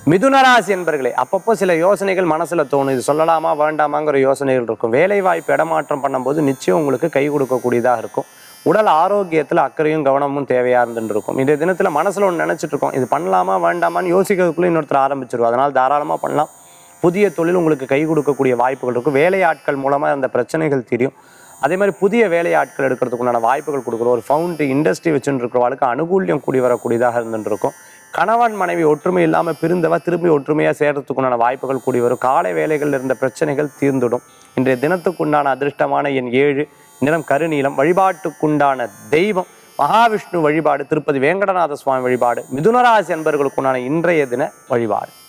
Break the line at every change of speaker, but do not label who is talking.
மிதுனராசி என்பர்களே அப்பப்போ சில யோசனைகள் மனசுல தோணும் இது சொல்லலாமா வேண்டாமாங்கிற யோசனைகள் இருக்கும் வேலை வாய்ப்பு இடமாற்றம் பண்ணும்போது நிச்சயம் உங்களுக்கு கை கொடுக்கக்கூடியதாக இருக்கும் உடல் ஆரோக்கியத்தில் அக்கறையும் கவனமும் தேவையா இருந்துட்டு இருக்கும் இந்த தினத்துல மனசுல ஒன்று நினைச்சிட்டு இருக்கோம் இது பண்ணலாமா வேண்டாமான்னு யோசிக்கிறதுக்குள்ள இன்னொருத்தர் ஆரம்பிச்சிருவோம் அதனால் தாராளமா பண்ணலாம் புதிய தொழில் உங்களுக்கு கை கொடுக்கக்கூடிய வாய்ப்புகள் இருக்கும் வேலையாட்கள் மூலமா அந்த பிரச்சனைகள் தெரியும் அதே மாதிரி புதிய வேலையாட்கள் எடுக்கிறதுக்குண்டான வாய்ப்புகள் கொடுக்குறோம் ஒரு ஃபவுண்டரி இண்டஸ்ட்ரி வச்சுட்டு இருக்கிறவளுக்கு அனுகூல்யம் கூடி வரக்கூடியதாக இருந்துட்டு இருக்கும் கணவன் மனைவி ஒற்றுமை இல்லாமல் பிரிந்தவ திரும்பி ஒற்றுமையாக சேர்றதுக்குண்டான வாய்ப்புகள் கூடி வரும் காலை வேலைகளில் இருந்த பிரச்சனைகள் தீர்ந்துடும் இன்றைய தினத்துக்குண்டான அதிர்ஷ்டமான எண் ஏழு நிறம் கருநீலம் வழிபாட்டுக்குண்டான தெய்வம் மகாவிஷ்ணு வழிபாடு திருப்பதி வேங்கடநாத சுவாமி வழிபாடு மிதுனராசி அன்பர்களுக்குண்டான இன்றைய தின வழிபாடு